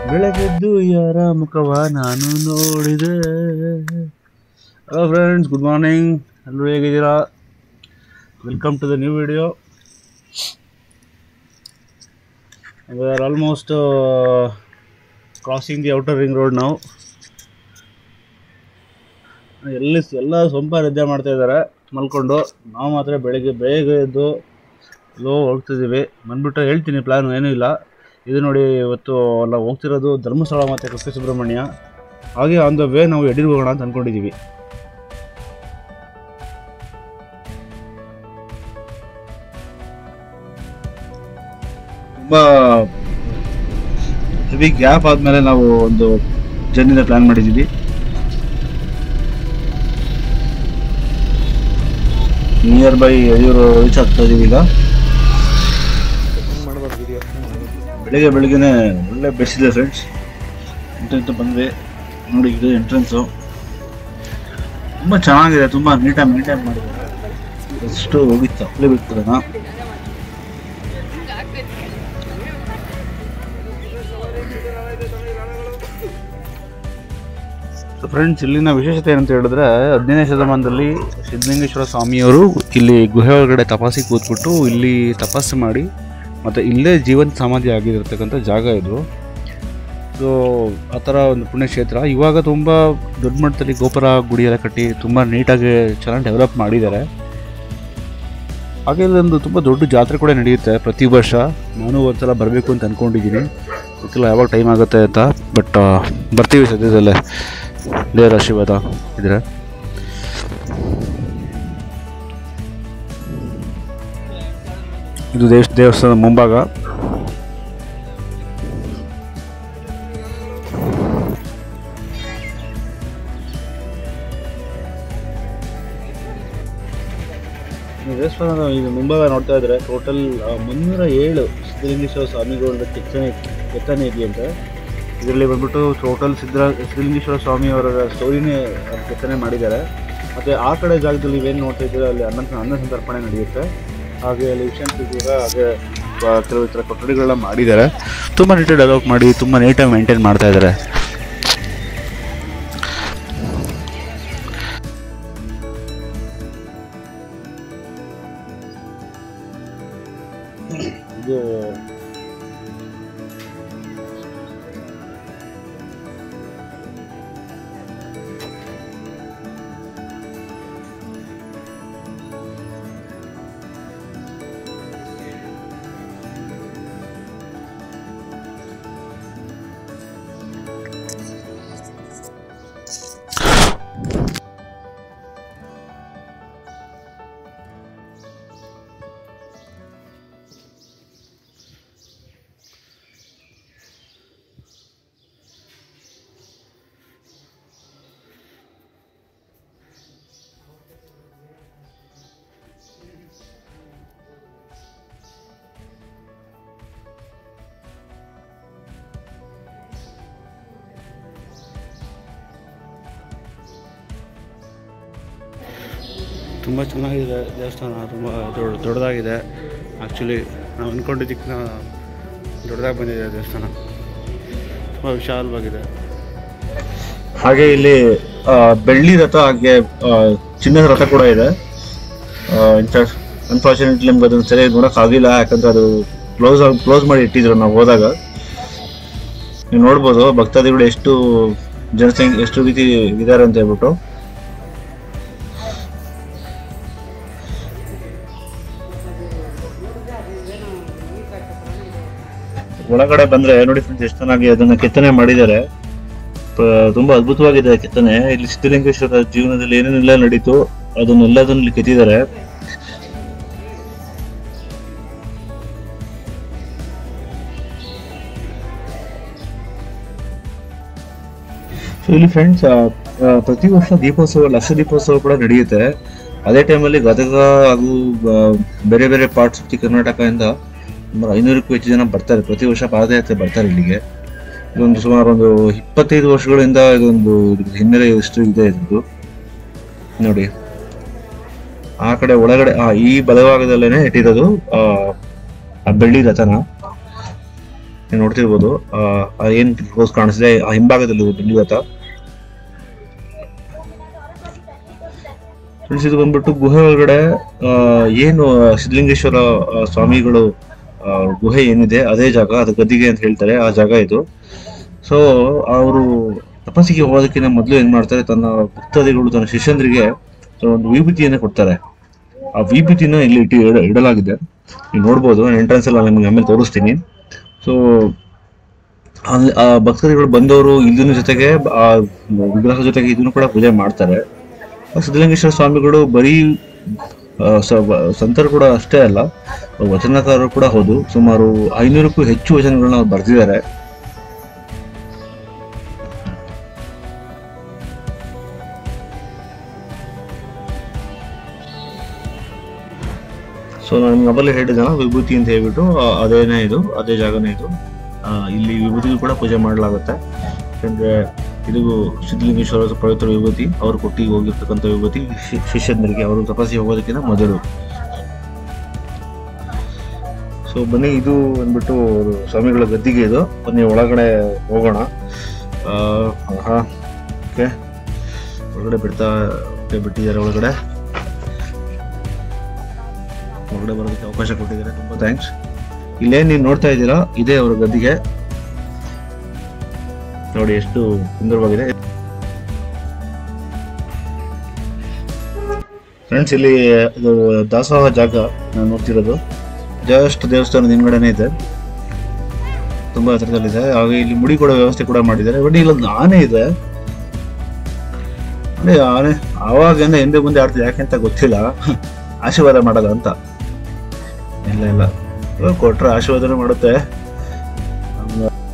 ಬೆಳಗೆದ್ದು ಯಾರ ಮುಖವ ನಾನು ನೋಡಿದೆ ಹಲೋ ಫ್ರೆಂಡ್ಸ್ ಗುಡ್ ಮಾರ್ನಿಂಗ್ ಎಲ್ಲರೂ ಹೇಗಿದ್ದೀರಾ welcome to the new video we are almost crossing the outer ring road ನಾವು ಎಲ್ಲಿ ಎಲ್ಲ ಸೊಂಪ ನಿದ್ದೆ ಮಾಡ್ತಾ ಇದ್ದಾರೆ ಮಲ್ಕೊಂಡು ನಾವು ಮಾತ್ರ ಬೆಳಗ್ಗೆ ಬೇಗ ಎದ್ದು ಲೋ ಹೋಗ್ತಿದ್ದೀವಿ ಬಂದ್ಬಿಟ್ಟು ಹೇಳ್ತೀನಿ ಪ್ಲ್ಯಾನ್ ಏನೂ ಇಲ್ಲ ಇದು ನೋಡಿ ಇವತ್ತು ಎಲ್ಲ ಹೋಗ್ತಿರೋದು ಧರ್ಮಸ್ಥಳ ಮತ್ತು ಕೃಷ್ಣ ಸುಬ್ರಹ್ಮಣ್ಯ ಹಾಗೆ ಆನ್ ದ ವೇ ನಾವು ಎಡಿರ್ ಹೋಗೋಣ ಅಂತ ಅಂದ್ಕೊಂಡಿದ್ದೀವಿ ತುಂಬ ಹೆವಿ ಗ್ಯಾಪ್ ಆದಮೇಲೆ ನಾವು ಒಂದು ಜರ್ನಿನ ಪ್ಲ್ಯಾನ್ ಮಾಡಿದ್ದೀವಿ ನಿಯರ್ ಬೈ ಯಡಿಯೂರು ರೀಚ್ ಆಗ್ತಾ ಇದೀವಿ ಈಗ ಬೆಳಿಗ್ಗೆ ಬೆಳಿಗ್ಗೆನೆ ಒಳ್ಳೆ ಬೆಳೆಸಿದೆ ಫ್ರೆಂಡ್ಸ್ ಎಂಟ್ರೆನ್ಸ್ ಬಂದ್ವಿ ನೋಡಿ ಇದು ಎಂಟ್ರೆನ್ಸು ತುಂಬ ಚೆನ್ನಾಗಿದೆ ತುಂಬ ನೀಟಾಗಿ ಮೇಂಟೈನ್ ಮಾಡಿದ್ದಾರೆ ಎಷ್ಟು ಹೋಗಿತ್ತು ಅಲ್ಲೇ ಬಿಡ್ತಾರಣ ಫ್ರೆಂಡ್ಸ್ ಇಲ್ಲಿನ ವಿಶೇಷತೆ ಏನಂತ ಹೇಳಿದ್ರೆ ಹದಿನೈದನೇ ಶತಮಾನದಲ್ಲಿ ಸಿದ್ಧಲಿಂಗೇಶ್ವರ ಸ್ವಾಮಿಯವರು ಇಲ್ಲಿ ಗುಹೆ ಒಳಗಡೆ ತಪಾಸಿ ಕೂತ್ಬಿಟ್ಟು ಇಲ್ಲಿ ತಪಸ್ಸು ಮಾಡಿ ಮತ್ತು ಇಲ್ಲೇ ಜೀವಂತ ಸಮಾಧಿ ಆಗಿರತಕ್ಕಂಥ ಜಾಗ ಇದು ಸೊ ಆ ಥರ ಒಂದು ಪುಣ್ಯಕ್ಷೇತ್ರ ಇವಾಗ ತುಂಬ ದೊಡ್ಡ ಮಟ್ಟದಲ್ಲಿ ಗೋಪುರ ಗುಡಿ ಎಲ್ಲ ಕಟ್ಟಿ ತುಂಬ ನೀಟಾಗಿ ಚೆನ್ನಾಗಿ ಡೆವಲಪ್ ಮಾಡಿದ್ದಾರೆ ಹಾಗೆ ಇಲ್ಲೊಂದು ತುಂಬ ದೊಡ್ಡ ಜಾತ್ರೆ ಕೂಡ ನಡೆಯುತ್ತೆ ಪ್ರತಿ ವರ್ಷ ನಾನು ಒಂದ್ಸಲ ಬರಬೇಕು ಅಂತ ಅಂದ್ಕೊಂಡಿದ್ದೀನಿ ಗೊತ್ತಿಲ್ಲ ಯಾವಾಗ ಟೈಮ್ ಆಗುತ್ತೆ ಅಂತ ಬಟ್ ಬರ್ತೀವಿ ಸದ್ಯದಲ್ಲೇ ದೇವರ ಆಶೀರ್ವಾದ ಇದ್ರೆ ಇದು ದೇಶ ದೇವಸ್ಥಾನದ ಮುಂಭಾಗ ಈ ದೇವಸ್ಥಾನದ ಈಗ ಮುಂಭಾಗ ನೋಡ್ತಾ ಇದ್ರೆ ಟೋಟಲ್ ಮುನ್ನೂರ ಏಳು ಸಿದ್ಧಲಿಂಗೇಶ್ವರ ಸ್ವಾಮಿಗಳ ಕೆತ್ತನೆ ಕೆತ್ತನೆ ಇದೆಯಂತೆ ಇದರಲ್ಲಿ ಬಂದ್ಬಿಟ್ಟು ಟೋಟಲ್ ಸಿದ್ಧ ಸಿದ್ಧಲಿಂಗೇಶ್ವರ ಸ್ವಾಮಿಯವರ ಸ್ಟೋರಿನೇ ಕೆತ್ತನೆ ಮಾಡಿದ್ದಾರೆ ಮತ್ತು ಆ ಕಡೆ ಜಾಗದಲ್ಲಿ ಇವೇನು ನೋಡ್ತಾ ಇದ್ದೀರಾ ಅಲ್ಲಿ ಅನ್ನ ಅನ್ನ ಸಂತರ್ಪಣೆ ನಡೆಯುತ್ತೆ ಹಾಗೆ ಅಲ್ಲಿ ವಿಷನ್ ಕೂಡ ಹಾಗೆ ಆ, ಕೆಲವು ಥರ ಕೊಠಡಿಗಳನ್ನ ಮಾಡಿದ್ದಾರೆ ತುಂಬ ನೀಟಾಗಿ ಡೆವಲಪ್ ಮಾಡಿ ತುಂಬ ನೀಟಾಗಿ ಮೇಂಟೈನ್ ಮಾಡ್ತಾ ಇದ್ದಾರೆ ಇದು ತುಂಬ ಚೆನ್ನಾಗಿದೆ ದೇವಸ್ಥಾನ ತುಂಬ ದೊಡ್ಡ ದೊಡ್ಡದಾಗಿದೆ ಆ್ಯಕ್ಚುಲಿ ನಾವು ಅಂದ್ಕೊಂಡಿದ್ದಕ್ಕಿಂತ ದೊಡ್ಡದಾಗಿ ಬಂದಿದೆ ದೇವಸ್ಥಾನ ತುಂಬ ವಿಶಾಲವಾಗಿದೆ ಹಾಗೆ ಇಲ್ಲಿ ಆ, ಬೆಳ್ಳಿ ರಥ ಹಾಗೆ ಆ, ಚಿನ್ನದ ರಥ ಕೂಡ ಇದೆ ಅನ್ಫಾರ್ಚುನೇಟ್ಲಿ ನಮ್ಗೆ ಅದನ್ನು ಸರಿಯಾಗಿ ನೋಡಕ್ ಆಗಿಲ್ಲ ಯಾಕಂದ್ರೆ ಅದು ಕ್ಲೋಸ್ ಕ್ಲೋಸ್ ಮಾಡಿ ಇಟ್ಟಿದ್ರು ನಾವು ಹೋದಾಗ ನೀವು ನೋಡ್ಬೋದು ಭಕ್ತಾದಿಗಳು ಎಷ್ಟು ಜನಸಂಖ್ಯೆ ಎಷ್ಟು ರೀತಿ ಇದ್ದಾರೆ ಅಂತ ಹೇಳ್ಬಿಟ್ಟು ಒಳಗಡೆ ಬಂದ್ರೆ ನೋಡಿ ಫ್ರೆಂಡ್ಸ್ ಎಷ್ಟು ಚೆನ್ನಾಗಿ ಅದನ್ನ ಕೆತ್ತನೆ ಮಾಡಿದ್ದಾರೆ ಪ- ತುಂಬಾ ಅದ್ಭುತವಾಗಿದೆ ಕೆತ್ತನೆ ಇಲ್ಲಿ ಸಿದ್ಧಲಿಂಗೇಶ್ವರ ಜೀವನದಲ್ಲಿ ಏನೇನೆಲ್ಲ ನಡೀತು ಅದನ್ನೆಲ್ಲದನ್ನ ಇಲ್ಲಿ ಕೆತ್ತಿದ್ದಾರೆ ಸೊ ಇಲ್ಲಿ ಫ್ರೆಂಡ್ಸ್ ಪ್ರತಿ ವರ್ಷ ದೀಪೋತ್ಸವ ಲಕ್ಷ ದೀಪೋತ್ಸವ ಕೂಡ ನಡೆಯುತ್ತೆ ಅದೇ ಟೈಮಲ್ಲಿ ಗದಗ ಹಾಗೂ ಆ, ಬೇರೆ ಬೇರೆ ಪಾರ್ಟ್ಸ್ ಆಫ್ ದಿ ಕರ್ನಾಟಕದಿಂದ ಸುಮಾರು ಐನೂರಕ್ಕೂ ಹೆಚ್ಚು ಜನ ಬರ್ತಾರೆ ಪ್ರತಿ ವರ್ಷ ಪಾದಯಾತ್ರೆ ಬರ್ತಾರೆ ಇಲ್ಲಿಗೆ ಇದೊಂದು ಸುಮಾರು ಒಂದು ಇಪ್ಪತ್ತೈದು ವರ್ಷಗಳಿಂದ ಇದೊಂದು ಇದ್ರ ಹಿನ್ನೆಲೆ ಎಷ್ಟು ಇದೆ ಇದ್ದು ನೋಡಿ ಆ ಕಡೆ ಒಳಗಡೆ ಆ ಈ ಬಲಭಾಗದಲ್ಲೇನೆ ಇಟ್ಟಿರೋದು ಆ ಆ ಬೆಳ್ಳಿ ರಥನ ನೀವು ನೋಡ್ತಿರ್ಬೋದು ಆ, ಆ ಏನ್ ರೋಸ್ ಕಾಣಿಸಿದೆ ಆ ಹಿಂಭಾಗದಲ್ಲಿ ಬೆಳ್ಳಿಗತ ಫ್ರೆಂಡ್ಸ್ ಇದು ಬಂದ್ಬಿಟ್ಟು ಗುಹೆ ಒಳಗಡೆ ಆ, ಏನು ಸಿದ್ಧಲಿಂಗೇಶ್ವರ ಆ, ಸ್ವಾಮಿಗಳು ಆ, ಗುಹೆ ಏನಿದೆ ಅದೇ ಜಾಗ ಅದು ಗದ್ದಿಗೆ ಅಂತ ಹೇಳ್ತಾರೆ ಆ ಜಾಗ ಇದು ಸೊ ಅವರು ತಪಸ್ಸಿಗೆ ಹೋಗೋದಕ್ಕಿಂತ ಮೊದಲು ಏನ್ ಮಾಡ್ತಾರೆ ತನ್ನ ಭಕ್ತಾದಿಗಳು ತನ್ನ ಶಿಷ್ಯಂದ್ರಿಗೆ ಒಂದು ವಿಭೂತಿಯನ್ನ ಕೊಡ್ತಾರೆ ಆ ವಿಭೂತಿನ ಇಲ್ಲಿ ಇಟ್ಟು ಇಡ- ಇಡಲಾಗಿದೆ ನೀವು ನೋಡ್ಬೋದು ಎಂಟ್ರೆನ್ಸ್ ಎಲ್ಲ ನಿಮಗೆ ಆಮೇಲೆ ತೋರಿಸ್ತೀನಿ ಸೊ ಅಲ್ಲಿ ಆ ಭಕ್ತರುಗಳು ಬಂದವರು ಇದನ್ನ ಜೊತೆಗೆ ಆ ವಿಗ್ರಹ ಜೊತೆಗೆ ಇದನ್ನು ಕೂಡ ಪೂಜೆ ಮಾಡ್ತಾರೆ ಆ ಸಿದ್ಧಲಿಂಗೇಶ್ವರ ಸ್ವಾಮಿಗಳು ಬರೀ ಆ, ಸ- ವ- ಸಂತರು ಕೂಡ ಅಷ್ಟೇ ಅಲ್ಲ ವಚನಕಾರರು ಕೂಡ ಹೌದು ಸುಮಾರು ಐನೂರಕ್ಕೂ ಹೆಚ್ಚು ವಚನಗಳನ್ನ ಅವ್ರು ಬರೆದಿದ್ದಾರೆ ಸೊ ನಾನು ನಿಮ್ಗೆ ಮೊದಲೇ ಹೇಳಿದೆನಲ್ಲ ವಿಭೂತಿ ಅಂತ ಹೇಳ್ಬಿಟ್ಟು ಆ, ಅದೇನೇ ಇದು ಅದೇ ಜಾಗನೇ ಇದು ಆ, ಇಲ್ಲಿ ವಿಭೂತಿಗೂ ಕೂಡ ಪೂಜೆ ಮಾಡಲಾಗುತ್ತೆ ಯಾಕಂದ್ರೆ ಇದು ಸಿದ್ಧಲಿಂಗೇಶ್ವರ ಪವಿತ್ರ ವಿಭೂತಿ ಅವರು ಕೊಟ್ಟಿ ಹೋಗಿರ್ತಕ್ಕಂಥ ವಿಭೂತಿ ಶಿ- ಶಿಷ್ಯಂದರಿಗೆ ಅವರು ತಪಸ್ಸಿಗೆ ಹೋಗೋದಕ್ಕಿಂತ ಮೊದಲು ಸೊ ಬನ್ನಿ ಇದು ಬಂದ್ಬಿಟ್ಟು ಅವ್ರು ಸ್ವಾಮಿಗಳ ಗದ್ದಿಗೆ ಇದು ಬನ್ನಿ ಒಳಗಡೆ ಹೋಗೋಣ ಹಾ ಓಕೆ ಒಳಗಡೆ ಬಿಡ್ತಾ ಬಿಟ್ಟಿದ್ದಾರೆ ಒಳಗಡೆ ಹೊರಗಡೆ ಬರೋದಕ್ಕೆ ಅವಕಾಶ ಕೊಟ್ಟಿದ್ದಾರೆ ತುಂಬಾ ಥ್ಯಾಂಕ್ಸ್ ಇಲ್ಲೇ ನೀವು ನೋಡ್ತಾ ಇದ್ದೀರಾ ಇದೇ ಅವರ ಗದ್ದಿಗೆ ನೋಡಿ ಎಷ್ಟು ಸುಂದರವಾಗಿದೆ ಫ್ರೆಂಡ್ಸ್ ಇಲ್ಲಿ ಇದು ದಾಸೋಹ ಜಾಗ ನಾನು ನೋಡ್ತಿರೋದು ಜಸ್ಟ್ ದೇವಸ್ಥಾನದ ಹಿಂದ್ಗಡೆನೇ ಇದೆ ತುಂಬಾ ಹತ್ರದಲ್ಲಿದೆ ಹಾಗೆ ಇಲ್ಲಿ ಮುಡಿ ಕೊಡೋ ವ್ಯವಸ್ಥೆ ಕೂಡ ಮಾಡಿದ್ದಾರೆ ಬಟ್ ಇಲ್ಲೊಂದು ಆನೆ ಇದೆ ಅದೇ ಆನೆ ಆವಾಗೇನೆ ಹಿಂದೆ ಮುಂದೆ ಆಡ್ತಿದೆ ಯಾಕೆಂತ ಗೊತ್ತಿಲ್ಲ ಆಶೀರ್ವಾದ ಮಾಡೋದು ಅಂತ ಇಲ್ಲ ಇಲ್ಲ ಇವಾಗ ಕೊಟ್ರೆ ಆಶೀರ್ವಾದನೆ ಮಾಡುತ್ತೆ